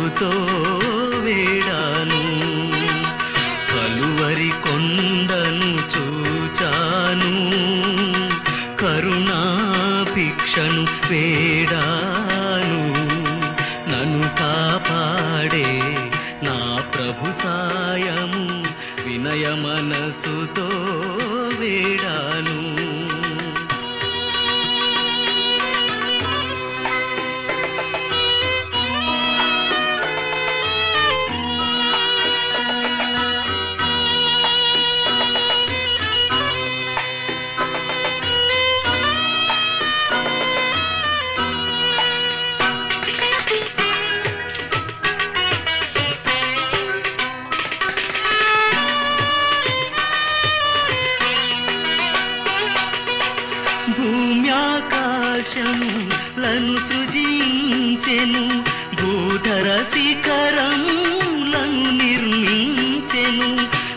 మనసుతో వేడాను కలువరి కొండను చూచాను కరుణాభిక్షను వేడాను నన్ను కాపాడే నా ప్రభు సాయము వినయ మనసుతో వేడాను భూమ్యాకాశములను సృజించెను భూధర శిఖరములను నిర్మించెను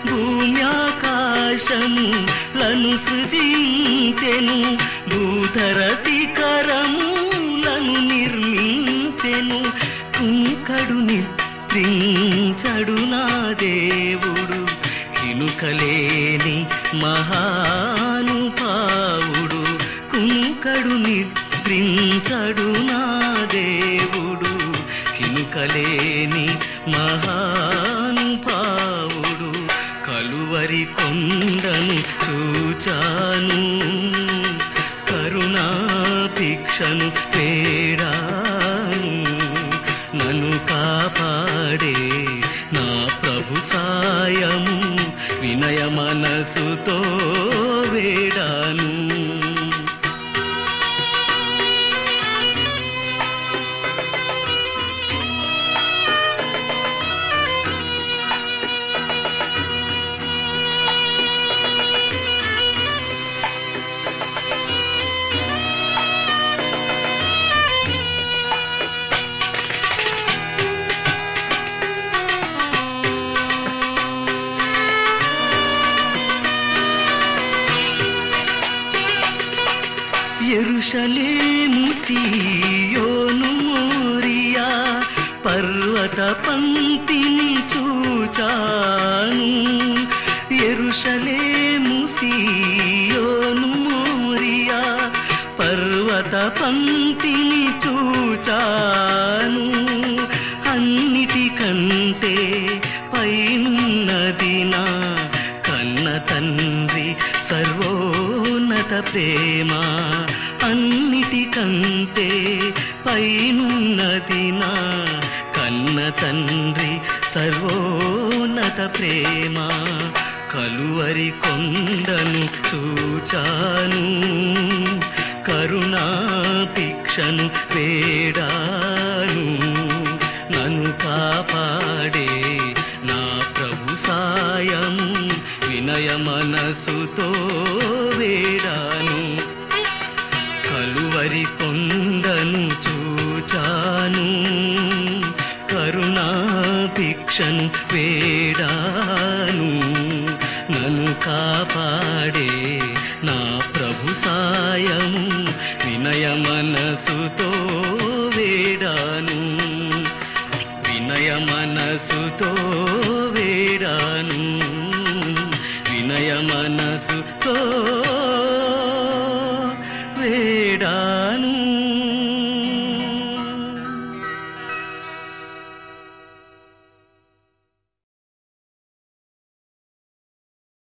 భూమ్యాకాశములను సృజించెను భూధర శిఖరములను నిర్మించెను కుంకడు నిద్రించడు నా దేవుడు కినుకలేని మహానుభావుడు కుంకడు నిద్రించడు నా దేవుడు కినుకలేని మహానుభావుడు కలువరి కొండను చూచాను కరుణాభిక్షను పేడాను నన్ను కాపాడే నా ప్రభు సాయము వినయ మనసుతో వేడాను ఎరుషలేము సీయోను మోరియా పర్వత పంక్తిని చూచాను ఎరుషలేము సీయోను మోరియా పర్వత పంక్తిని చూచాను అన్నిటికంటే పైనది నా కన్న తండ్రి సర్వోన్నత ప్రేమ అన్నిటికంటే పైనున్నది నా కన్న తండ్రి సర్వోన్నత ప్రేమ కలువరి కొండను చూచాను కరుణాభిక్షను వేడాను నన్ను కాపాడే నా ప్రభు సాయము వినయ మనసుతో వేడాను కలువరి కొండను చూచాను కరుణాభిక్షను వేడాను నన్ను కాపాడే నా ప్రభు సాయము వినయ మనసుతో వేడాను వినయ మనసుతో వేడాను వినయ మనసుతో వే